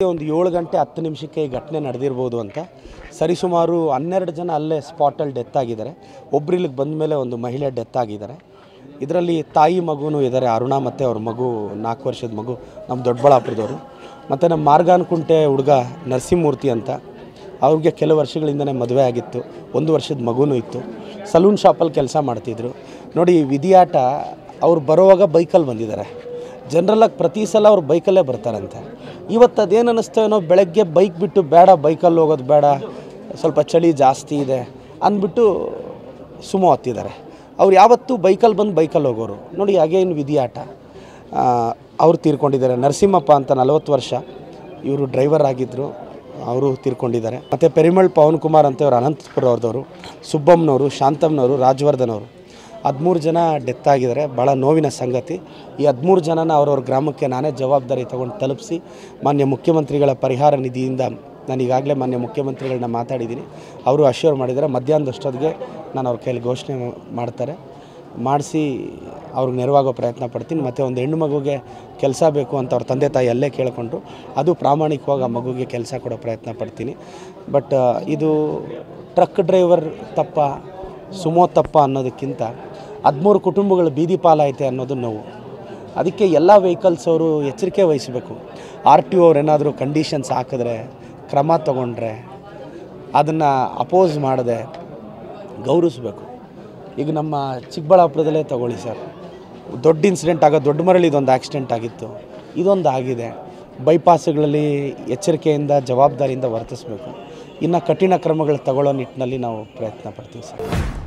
ಒಂದು ಏಳು ಗಂಟೆ ಹತ್ತು ನಿಮಿಷಕ್ಕೆ ಈ ಘಟನೆ ನಡೆದಿರ್ಬೋದು ಅಂತ ಸರಿಸುಮಾರು ಹನ್ನೆರಡು ಜನ ಅಲ್ಲೇ ಸ್ಪಾಟಲ್ಲಿ ಡೆತ್ ಆಗಿದ್ದಾರೆ ಒಬ್ರು ಇಲ್ಲಿಗೆ ಬಂದ ಮೇಲೆ ಒಂದು ಮಹಿಳೆ ಡೆತ್ ಆಗಿದ್ದಾರೆ ಇದರಲ್ಲಿ ತಾಯಿ ಮಗುನೂ ಇದ್ದಾರೆ ಅರುಣ ಮತ್ತು ಅವ್ರ ಮಗು ನಾಲ್ಕು ವರ್ಷದ ಮಗು ನಮ್ಮ ದೊಡ್ಡಬಳ್ಳಾಪುರದವರು ಮತ್ತು ನಮ್ಮ ಮಾರ್ಗಾನ್ಕುಂಟೆ ಹುಡುಗ ನರಸಿಂಹಮೂರ್ತಿ ಅಂತ ಅವ್ರಿಗೆ ಕೆಲವು ವರ್ಷಗಳಿಂದನೇ ಮದುವೆ ಆಗಿತ್ತು ಒಂದು ವರ್ಷದ ಮಗುನೂ ಇತ್ತು ಸಲೂನ್ ಶಾಪಲ್ಲಿ ಕೆಲಸ ಮಾಡ್ತಿದ್ರು ನೋಡಿ ವಿಧಿಯಾಟ ಅವ್ರು ಬರುವಾಗ ಬೈಕಲ್ಲಿ ಬಂದಿದ್ದಾರೆ ಜನರಲಾಗಿ ಪ್ರತಿ ಸಲ ಅವ್ರು ಬೈಕಲ್ಲೇ ಬರ್ತಾರಂತೆ ಇವತ್ತು ಅದೇನು ಅನ್ನಿಸ್ತೇನೋ ಬೆಳಗ್ಗೆ ಬೈಕ್ ಬಿಟ್ಟು ಬೇಡ ಬೈಕಲ್ಲಿ ಹೋಗೋದು ಬೇಡ ಸ್ವಲ್ಪ ಚಳಿ ಜಾಸ್ತಿ ಇದೆ ಅಂದ್ಬಿಟ್ಟು ಸುಮೋ ಹತ್ತಿದ್ದಾರೆ ಅವ್ರು ಯಾವತ್ತೂ ಬೈಕಲ್ಲಿ ಬಂದು ಬೈಕಲ್ಲಿ ಹೋಗೋರು ನೋಡಿ ಅಗೇನ್ ವಿಧಿಯಾಟ ಆ, ಅವ್ರು ತೀರ್ಕೊಂಡಿದ್ದಾರೆ ನರಸಿಂಹಪ್ಪ ಅಂತ ನಲವತ್ತು ವರ್ಷ ಇವರು ಡ್ರೈವರ್ ಆಗಿದ್ದರು ಅವರು ತೀರ್ಕೊಂಡಿದ್ದಾರೆ ಮತ್ತು ಪೆರಿಮಳ್ ಪವನ್ ಕುಮಾರ್ ಅಂತ ಇವರು ಅನಂತಪುರ ಅವ್ರದವರು ಸುಬ್ಬಮ್ಮನವರು ಶಾಂತಮ್ನವರು ರಾಜವರ್ಧನ್ ಅವರು ಹದಿಮೂರು ಜನ ಡೆತ್ ಆಗಿದ್ದಾರೆ ಭಾಳ ನೋವಿನ ಸಂಗತಿ ಈ ಹದಿಮೂರು ಜನನ ಅವ್ರವ್ರ ಗ್ರಾಮಕ್ಕೆ ನಾನೇ ಜವಾಬ್ದಾರಿ ತಗೊಂಡು ತಲುಪಿಸಿ ಮಾನ್ಯ ಮುಖ್ಯಮಂತ್ರಿಗಳ ಪರಿಹಾರ ನಿಧಿಯಿಂದ ನಾನು ಈಗಾಗಲೇ ಮಾನ್ಯ ಮುಖ್ಯಮಂತ್ರಿಗಳನ್ನ ಮಾತಾಡಿದ್ದೀನಿ ಅವರು ಅಶ್ಯೂರ್ ಮಾಡಿದ್ದಾರೆ ಮಧ್ಯಾಹ್ನದಷ್ಟೊತ್ತಿಗೆ ನಾನು ಅವ್ರ ಕೈಯಲ್ಲಿ ಘೋಷಣೆ ಮಾಡ್ತಾರೆ ಮಾಡಿಸಿ ಅವ್ರಿಗೆ ನೆರವಾಗೋ ಪ್ರಯತ್ನ ಪಡ್ತೀನಿ ಮತ್ತು ಒಂದು ಹೆಣ್ಣು ಮಗುಗೆ ಕೆಲಸ ಬೇಕು ಅಂತ ಅವ್ರ ತಂದೆ ತಾಯಿ ಅಲ್ಲೇ ಕೇಳಿಕೊಂಡ್ರು ಅದು ಪ್ರಾಮಾಣಿಕವಾಗಿ ಆ ಮಗುಗೆ ಕೆಲಸ ಕೊಡೋ ಪ್ರಯತ್ನ ಪಡ್ತೀನಿ ಬಟ್ ಇದು ಟ್ರಕ್ ಡ್ರೈವರ್ ತಪ್ಪ ಸುಮೋ ತಪ್ಪ ಅನ್ನೋದಕ್ಕಿಂತ ಹದಿಮೂರು ಕುಟುಂಬಗಳು ಬೀದಿ ಪಾಲಾಯ್ತೆ ಅನ್ನೋದು ನೋವು ಅದಕ್ಕೆ ಎಲ್ಲ ವೆಹಿಕಲ್ಸ್ ಅವರು ಎಚ್ಚರಿಕೆ ವಹಿಸಬೇಕು ಆರ್ ಟಿ ಒ ಅವ್ರು ಏನಾದರೂ ಕಂಡೀಷನ್ಸ್ ಹಾಕಿದ್ರೆ ಕ್ರಮ ತಗೊಂಡ್ರೆ ಅದನ್ನು ಅಪೋಸ್ ಮಾಡದೆ ಗೌರವಿಸ್ಬೇಕು ಈಗ ನಮ್ಮ ಚಿಕ್ಕಬಳ್ಳಾಪುರದಲ್ಲೇ ತಗೊಳ್ಳಿ ಸರ್ ದೊಡ್ಡ ಇನ್ಸಿಡೆಂಟ್ ಆಗೋ ದೊಡ್ಡ ಮರಳಿ ಇದೊಂದು ಆಕ್ಸಿಡೆಂಟ್ ಆಗಿತ್ತು ಇದೊಂದು ಆಗಿದೆ ಬೈಪಾಸ್ಗಳಲ್ಲಿ ಎಚ್ಚರಿಕೆಯಿಂದ ಜವಾಬ್ದಾರಿಯಿಂದ ವರ್ತಿಸಬೇಕು ಇನ್ನು ಕಠಿಣ ಕ್ರಮಗಳು ತಗೊಳ್ಳೋ ನಿಟ್ಟಿನಲ್ಲಿ ನಾವು ಪ್ರಯತ್ನ ಪಡ್ತೀವಿ ಸರ್